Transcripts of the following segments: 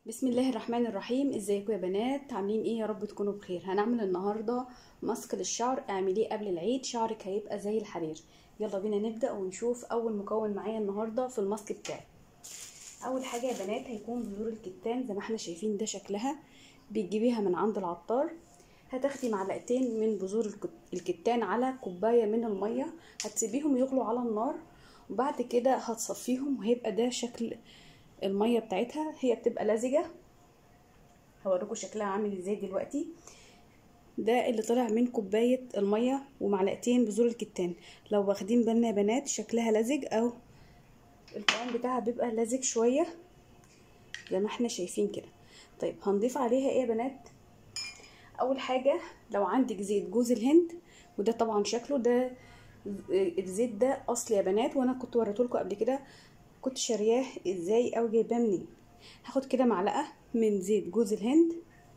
بسم الله الرحمن الرحيم ازيكم يا بنات عاملين ايه يا رب تكونوا بخير هنعمل النهارده ماسك للشعر اعمليه قبل العيد شعرك هيبقى زي الحرير يلا بينا نبدا ونشوف اول مكون معايا النهارده في الماسك بتاعي اول حاجه يا بنات هيكون بذور الكتان زي ما احنا شايفين ده شكلها بتجيبيها من عند العطار هتاخدي معلقتين من بذور الكتان على كوبايه من الميه هتسيبيهم يغلوا على النار وبعد كده هتصفيهم وهيبقى ده شكل الميه بتاعتها هي بتبقى لزجه هوريكم شكلها عامل ازاي دلوقتي ده اللي طلع من كوبايه الميه ومعلقتين بذور الكتان لو واخدين بالنا يا بنات شكلها لزج او القوام بتاعها بيبقى لزج شويه زي ما احنا شايفين كده طيب هنضيف عليها ايه يا بنات اول حاجه لو عندك زيت جوز الهند وده طبعا شكله ده الزيت ده اصلي يا بنات وانا كنت وريتهولكم قبل كده كنت شارياه ازاي او جايباه منين هاخد كده معلقه من زيت جوز الهند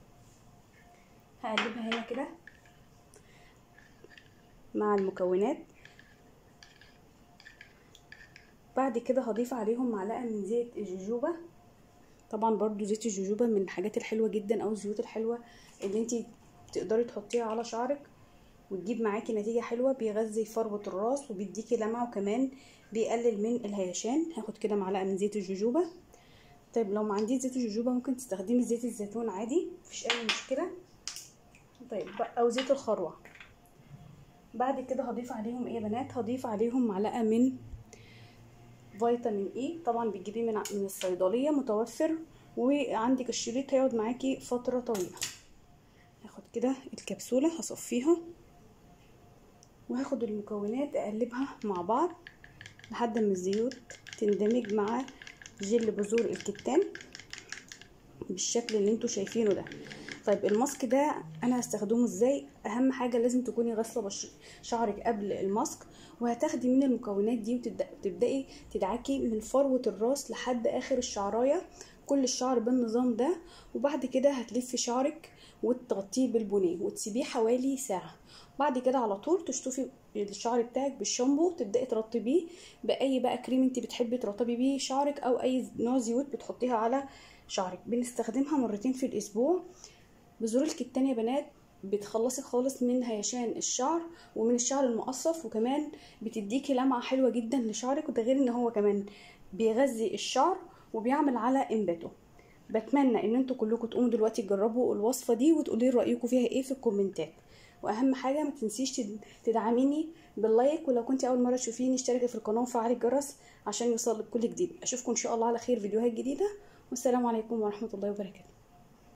هقلبها هنا كده مع المكونات بعد كده هضيف عليهم معلقه من زيت الجوجوبا طبعا برضو زيت الجوجوبا من الحاجات الحلوه جدا او الزيوت الحلوه اللي انت تقدري تحطيها على شعرك وتجيب معاكي نتيجه حلوه بيغذي فروه الراس وبيديكي لمعه وكمان بيقلل من الهيشان هاخد كده معلقه من زيت الجوجوبا طيب لو ما عنديش زيت الجوجوبا ممكن تستخدمي زيت الزيتون عادي مفيش اي مشكله طيب او زيت الخروع بعد كده هضيف عليهم ايه يا بنات هضيف عليهم معلقه من فيتامين اي طبعا بتجيبيه من من الصيدليه متوفر وعندك الشريط هيقعد معاكي فتره طويله هاخد كده الكبسوله هصفيها وهاخد المكونات اقلبها مع بعض لحد ما الزيوت تندمج مع جل بذور الكتان بالشكل اللي انتوا شايفينه ده طيب الماسك ده انا هستخدمه ازاي اهم حاجه لازم تكوني غاسله شعرك قبل الماسك وهتاخدي من المكونات دي وتبداي تدعكي من فروه الراس لحد اخر الشعرايه كل الشعر بالنظام ده وبعد كده هتلفي شعرك وتغطيه بالبونيه وتسيبيه حوالي ساعه بعد كده على طول تشطفي الشعر بتاعك بالشامبو تبداي ترطبيه باي بقى كريم انت بتحبي ترطبي بيه شعرك او اي نوع زيوت بتحطيها على شعرك بنستخدمها مرتين في الاسبوع بذور الكتان يا بنات بتخلصي خالص من هيشان الشعر ومن الشعر المقصف وكمان بتديكي لمعه حلوه جدا لشعرك وده غير ان هو كمان بيغذي الشعر وبيعمل على انباته بتمنى ان انتوا كلكم تقوموا دلوقتي تجربوا الوصفه دي وتقولي رايكم فيها ايه في الكومنتات واهم حاجه ما تنسيش تدعميني باللايك ولو كنت اول مره تشوفيني اشتركي في القناه وفعلي الجرس عشان يوصلك كل جديد اشوفكم ان شاء الله على خير فيديوهات جديده والسلام عليكم ورحمه الله وبركاته